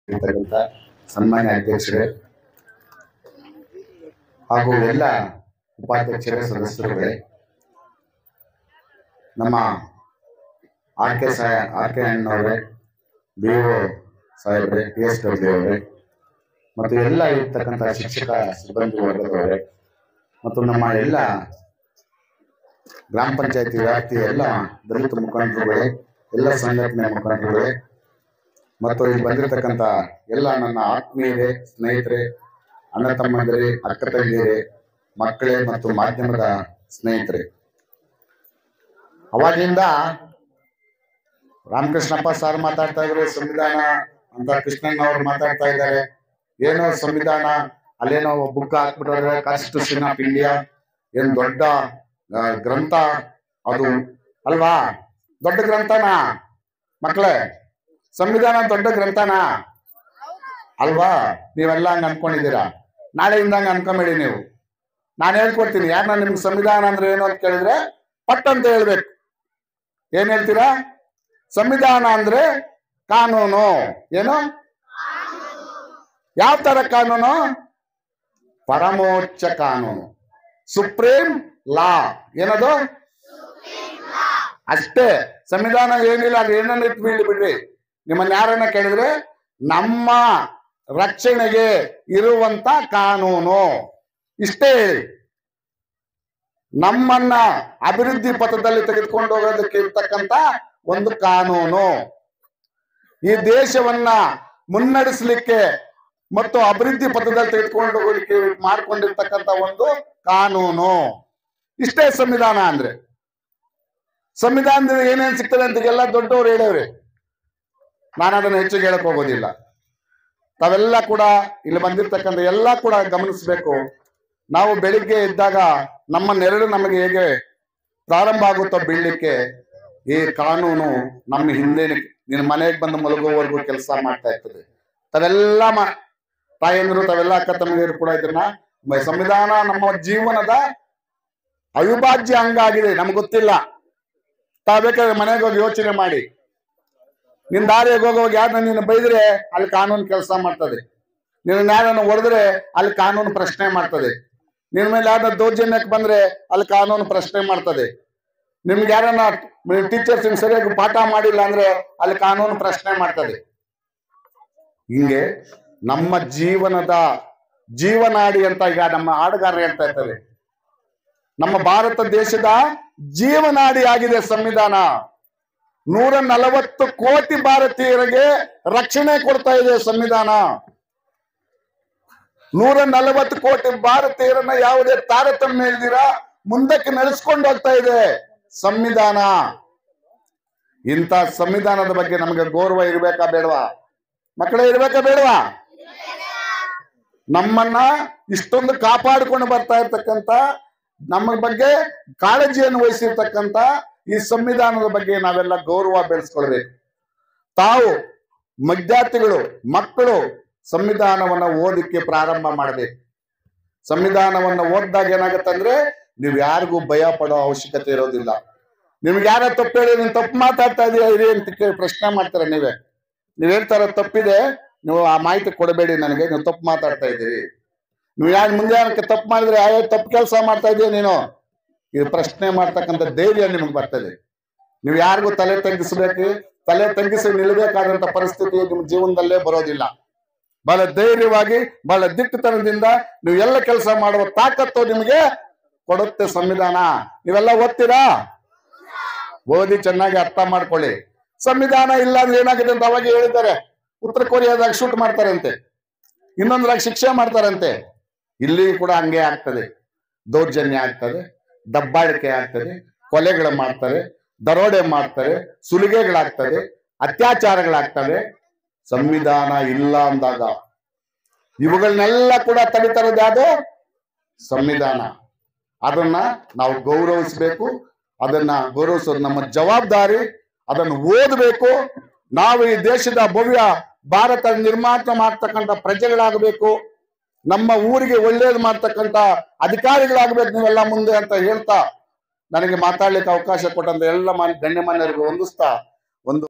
ಇರ್ತಕ್ಕಂಥ ಸನ್ಮಾನ್ಯ ಅಧ್ಯಕ್ಷರೇ ಹಾಗೂ ಎಲ್ಲ ಉಪಾಧ್ಯಕ್ಷರೇ ಸದಸ್ಯರುಗಳೇ ನಮ್ಮ ಆರ್ ಕೆ ಸಾಯ ಆರ್ ಕೆ ಅಣ್ಣವರೇ ಬಿ ಒ ಸಾಹೇಬ್ರೆ ಪಿ ಎಸ್ ಡಬ್ಲ್ಯೂ ಅವರೇ ಮತ್ತು ಎಲ್ಲ ಇರ್ತಕ್ಕಂಥ ಶಿಕ್ಷಕ ಸಿಬ್ಬಂದಿ ವರ್ಗದವರೇ ಮತ್ತು ನಮ್ಮ ಎಲ್ಲ ಗ್ರಾಮ ಪಂಚಾಯತಿ ವ್ಯಾಪ್ತಿಯ ಎಲ್ಲ ದಲಿತ ಮುಖಂಡರುಗಳೇ ಎಲ್ಲ ಸಂಘಟನೆ ಮುಖಂಡರುಗಳೇ ಮತ್ತು ಇಲ್ಲಿ ಬಂದಿರತಕ್ಕಂಥ ಎಲ್ಲ ನನ್ನ ಆತ್ಮೀಯರೇ ಸ್ನೇಹಿತರೆ ಅಣ್ಣ ತಮ್ಮಂದಿರೇ ಅಕ್ಕ ತಂಗಿಯರೇ ಮಕ್ಕಳೇ ಮತ್ತು ಮಾಧ್ಯಮದ ಸ್ನೇಹಿತರೆ ಅವಾಗಿಂದ ರಾಮಕೃಷ್ಣಪ್ಪ ಸರ್ ಮಾತಾಡ್ತಾ ಇದ್ರು ಸಂವಿಧಾನ ಅಂತ ಕೃಷ್ಣಣ್ಣ ಅವ್ರು ಮಾತಾಡ್ತಾ ಇದ್ದಾರೆ ಏನೋ ಸಂವಿಧಾನ ಅಲ್ಲೇನೋ ಬುಕ್ ಹಾಕ್ಬಿಟ್ಟವ್ರೆ ಕಾನ್ಸ್ಟಿಟ್ಯೂಷನ್ ಆಫ್ ಇಂಡಿಯಾ ಏನ್ ದೊಡ್ಡ ಆ, ಗ್ರಂಥ ಅದು ಅಲ್ವಾ ದೊಡ್ಡ ಗ್ರಂಥನಾ ಮಕ್ಕಳೇ ಸಂವಿಧಾನ ದೊಡ್ಡ ಗ್ರಂಥನಾ ಅಲ್ವಾ ನೀವೆಲ್ಲ ಹಂಗ ಅನ್ಕೊಂಡಿದ್ದೀರಾ ನಾಳೆಯಿಂದ ಹಂಗ ಅನ್ಕೊಂಬೇಡಿ ನೀವು ನಾನು ಹೇಳ್ಕೊಡ್ತೀನಿ ಯಾರನ್ನ ನಿಮ್ಗೆ ಸಂವಿಧಾನ ಅಂದ್ರೆ ಏನು ಅಂತ ಕೇಳಿದ್ರೆ ಪಟ್ ಅಂತ ಹೇಳ್ಬೇಕು ಏನ್ ಹೇಳ್ತೀರಾ ಸಂವಿಧಾನ ಅಂದ್ರೆ ಕಾನೂನು ಏನು ಯಾವ ತರ ಕಾನೂನು ಪರಮೋಚ್ಚ ಕಾನೂನು ಸುಪ್ರೀಂ ಲಾ ಏನದು ಅಷ್ಟೇ ಸಂವಿಧಾನ ಏನಿಲ್ಲ ಅದು ಏನನ್ನ ಇಟ್ಟು ಬೀಳಿ ಬಿಡ್ರಿ ನಿಮ್ಮನ್ನ ಯಾರನ್ನ ಕೇಳಿದ್ರೆ ನಮ್ಮ ರಕ್ಷಣೆಗೆ ಇರುವಂತ ಕಾನೂನು ಇಷ್ಟೇ ಹೇಳಿ ನಮ್ಮನ್ನ ಅಭಿವೃದ್ಧಿ ಪಥದಲ್ಲಿ ತೆಗೆದುಕೊಂಡು ಹೋಗೋದಕ್ಕೆ ಇರ್ತಕ್ಕಂತ ಒಂದು ಕಾನೂನು ಈ ದೇಶವನ್ನ ಮುನ್ನಡೆಸಲಿಕ್ಕೆ ಮತ್ತು ಅಭಿವೃದ್ಧಿ ಪಥದಲ್ಲಿ ತೆಗೆದುಕೊಂಡು ಹೋಗಲಿಕ್ಕೆ ಮಾಡ್ಕೊಂಡಿರ್ತಕ್ಕಂಥ ಒಂದು ಕಾನೂನು ಇಷ್ಟೇ ಸಂವಿಧಾನ ಅಂದ್ರೆ ಸಂವಿಧಾನದಿಂದ ಏನೇನ್ ಸಿಗ್ತದೆ ಅಂತ ಎಲ್ಲ ದೊಡ್ಡವರು ಹೇಳವ್ರಿ ನಾನು ಅದನ್ನ ಹೆಚ್ಚಿಗೆ ಹೇಳಕ್ ಹೋಗೋದಿಲ್ಲ ತಾವೆಲ್ಲ ಕೂಡ ಇಲ್ಲಿ ಬಂದಿರ್ತಕ್ಕಂಥ ಎಲ್ಲ ಕೂಡ ಗಮನಿಸಬೇಕು ನಾವು ಬೆಳಿಗ್ಗೆ ಇದ್ದಾಗ ನಮ್ಮ ನೆರಳು ನಮಗೆ ಹೇಗೆ ಪ್ರಾರಂಭ ಆಗುತ್ತೋ ಬೀಳ್ಲಿಕ್ಕೆ ಈ ಕಾನೂನು ನಮ್ಮ ಹಿಂದೆ ನಿನ್ನ ಮನೆಗೆ ಬಂದು ಮಲಗುವವರೆಗೂ ಕೆಲಸ ಮಾಡ್ತಾ ಇರ್ತದೆ ತಾವೆಲ್ಲ ಮ ತಾಯಂದಿರು ತಾವೆಲ್ಲ ಅಕ್ಕ ತಮ್ಮಂದಿರು ಕೂಡ ಇದನ್ನ ಮ- ಸಂವಿಧಾನ ನಮ್ಮ ಜೀವನದ ಅವಿಭಾಜ್ಯ ಅಂಗ ಆಗಿದೆ ನಮ್ಗೆ ಗೊತ್ತಿಲ್ಲ ತಾವ್ ಬೇಕಾದ್ರೆ ಮನೆಗೆ ಹೋಗಿ ಯೋಚನೆ ಮಾಡಿ ನಿನ್ ದಾರಿಯಾಗ ಹೋಗುವಾಗ ಯಾರನ್ನ ನೀನು ಬೈದ್ರೆ ಅಲ್ಲಿ ಕಾನೂನು ಕೆಲಸ ಮಾಡ್ತದೆ ನಿನ್ನ ಯಾರನ್ನ ಹೊಡೆದ್ರೆ ಅಲ್ಲಿ ಕಾನೂನು ಪ್ರಶ್ನೆ ಮಾಡ್ತದೆ ನಿನ್ ಮೇಲೆ ಯಾರನ್ನ ದೌರ್ಜನ್ಯಕ್ಕೆ ಬಂದ್ರೆ ಅಲ್ಲಿ ಕಾನೂನು ಪ್ರಶ್ನೆ ಮಾಡ್ತದೆ ನಿಮ್ಗೆ ಯಾರನ್ನ ಟೀಚರ್ಸ್ ಸರಿಯಾಗಿ ಪಾಠ ಮಾಡಿಲ್ಲ ಅಂದ್ರೆ ಅಲ್ಲಿ ಕಾನೂನು ಪ್ರಶ್ನೆ ಮಾಡ್ತದೆ ಹಿಂಗೆ ನಮ್ಮ ಜೀವನದ ಜೀವನಾಡಿ ಅಂತ ಈಗ ನಮ್ಮ ಹಾಡುಗಾರರು ಹೇಳ್ತಾ ಇರ್ತಾರೆ ನಮ್ಮ ಭಾರತ ದೇಶದ ಜೀವನಾಡಿ ಆಗಿದೆ ಸಂವಿಧಾನ ನೂರ ನಲವತ್ತು ಕೋಟಿ ಭಾರತೀಯರಿಗೆ ರಕ್ಷಣೆ ಕೊಡ್ತಾ ಇದೆ ಸಂವಿಧಾನ ನೂರ ನಲವತ್ತು ಕೋಟಿ ಭಾರತೀಯರನ್ನ ಯಾವುದೇ ತಾರತಮ್ಯ ಇಲ್ದಿರ ಮುಂದಕ್ಕೆ ನಡೆಸ್ಕೊಂಡು ಹೋಗ್ತಾ ಇದೆ ಸಂವಿಧಾನ ಇಂಥ ಸಂವಿಧಾನದ ಬಗ್ಗೆ ನಮಗೆ ಗೌರವ ಇರ್ಬೇಕಾ ಬೇಡವಾ ಮಕ್ಕಳೇ ಇರ್ಬೇಕಾ ಬೇಡವಾ ನಮ್ಮನ್ನ ಇಷ್ಟೊಂದು ಕಾಪಾಡಿಕೊಂಡು ಬರ್ತಾ ಇರ್ತಕ್ಕಂತ ನಮ್ಮ ಬಗ್ಗೆ ಕಾಳಜಿಯನ್ನು ವಹಿಸಿರ್ತಕ್ಕಂತ ಈ ಸಂವಿಧಾನದ ಬಗ್ಗೆ ನಾವೆಲ್ಲ ಗೌರವ ಬೆಳೆಸ್ಕೊಳ್ಬೇಕು ತಾವು ವಿದ್ಯಾರ್ಥಿಗಳು ಮಕ್ಕಳು ಸಂವಿಧಾನವನ್ನ ಓದಕ್ಕೆ ಪ್ರಾರಂಭ ಮಾಡಬೇಕು ಸಂವಿಧಾನವನ್ನ ಓದಿದಾಗ ಏನಾಗತ್ತಂದ್ರೆ ನೀವು ಯಾರಿಗೂ ಭಯ ಪಡೋ ಅವಶ್ಯಕತೆ ಇರೋದಿಲ್ಲ ನಿಮ್ಗೆ ಯಾರ ತಪ್ಪು ಹೇಳಿ ನೀನ್ ತಪ್ಪು ಮಾತಾಡ್ತಾ ಇದೀಯ ಇರಿ ಅಂತ ಕೇಳಿ ಪ್ರಶ್ನೆ ಮಾಡ್ತಾರೆ ನೀವೇ ನೀವ್ ಹೇಳ್ತಾರ ತಪ್ಪಿದೆ ನೀವು ಆ ಮಾಹಿತಿ ಕೊಡಬೇಡಿ ನನಗೆ ನೀವು ತಪ್ಪು ಮಾತಾಡ್ತಾ ಇದ್ದೀರಿ ನೀವು ಯಾರು ಮುಂದೆ ಏನಕ್ಕೆ ತಪ್ಪು ಮಾಡಿದ್ರೆ ಯಾವ ತಪ್ಪು ಕೆಲಸ ಮಾಡ್ತಾ ಇದೀಯ ನೀನು ಇದು ಪ್ರಶ್ನೆ ಮಾಡ್ತಕ್ಕಂಥ ಧೈರ್ಯ ನಿಮ್ಗೆ ಬರ್ತದೆ ನೀವು ಯಾರಿಗೂ ತಲೆ ತಗ್ಗಿಸ್ಬೇಕು ತಲೆ ತಗ್ಗಿಸಿ ನಿಲ್ಲಬೇಕಾದಂತ ಪರಿಸ್ಥಿತಿ ನಿಮ್ಮ ಜೀವನದಲ್ಲೇ ಬರೋದಿಲ್ಲ ಬಹಳ ಧೈರ್ಯವಾಗಿ ಬಹಳ ದಿಟ್ಟತನದಿಂದ ನೀವು ಎಲ್ಲ ಕೆಲಸ ಮಾಡುವ ತಾಕತ್ತು ನಿಮಗೆ ಕೊಡುತ್ತೆ ಸಂವಿಧಾನ ನೀವೆಲ್ಲ ಓದ್ತೀರಾ ಓದಿ ಚೆನ್ನಾಗಿ ಅರ್ಥ ಮಾಡ್ಕೊಳ್ಳಿ ಸಂವಿಧಾನ ಇಲ್ಲ ಅಂದ್ರೆ ಏನಾಗಿದೆ ಅಂತ ಅವಾಗ ಹೇಳಿದ್ದಾರೆ ಉತ್ತರ ಕೊರಿಯಾದಾಗ ಶೂಟ್ ಮಾಡ್ತಾರಂತೆ ಇನ್ನೊಂದ್ರಾಗ ಶಿಕ್ಷೆ ಮಾಡ್ತಾರಂತೆ ಇಲ್ಲಿ ಕೂಡ ಹಂಗೆ ಆಗ್ತದೆ ದೌರ್ಜನ್ಯ ಆಗ್ತದೆ ದಬ್ಬಾಳಿಕೆ ಆಗ್ತದೆ ಕೊಲೆಗಳು ಮಾಡ್ತಾರೆ ದರೋಡೆ ಮಾಡ್ತಾರೆ ಸುಲಿಗೆಗಳಾಗ್ತದೆ ಅತ್ಯಾಚಾರಗಳಾಗ್ತವೆ ಸಂವಿಧಾನ ಇಲ್ಲ ಅಂದಾಗ ಇವುಗಳನ್ನೆಲ್ಲ ಕೂಡ ತಡಿತಾರದು ಯಾವುದು ಸಂವಿಧಾನ ಅದನ್ನ ನಾವು ಗೌರವಿಸಬೇಕು ಅದನ್ನ ಗೌರವಿಸೋದು ನಮ್ಮ ಜವಾಬ್ದಾರಿ ಅದನ್ನು ಓದಬೇಕು ನಾವು ಈ ದೇಶದ ಭವ್ಯ ಭಾರತ ನಿರ್ಮಾಣ ಮಾಡ್ತಕ್ಕಂಥ ಪ್ರಜೆಗಳಾಗಬೇಕು ನಮ್ಮ ಊರಿಗೆ ಒಳ್ಳೇದು ಮಾಡ್ತಕ್ಕಂಥ ಅಧಿಕಾರಿಗಳಾಗಬೇಕು ನೀವೆಲ್ಲ ಮುಂದೆ ಅಂತ ಹೇಳ್ತಾ ನನಗೆ ಮಾತಾಡ್ಲಿಕ್ಕೆ ಅವಕಾಶ ಕೊಟ್ಟಂತ ಎಲ್ಲ ಮಾನ್ಯ ಗಣ್ಯಮಾನ್ಯರಿಗೆ ಹೊಂದಿಸ್ತಾ ಒಂದು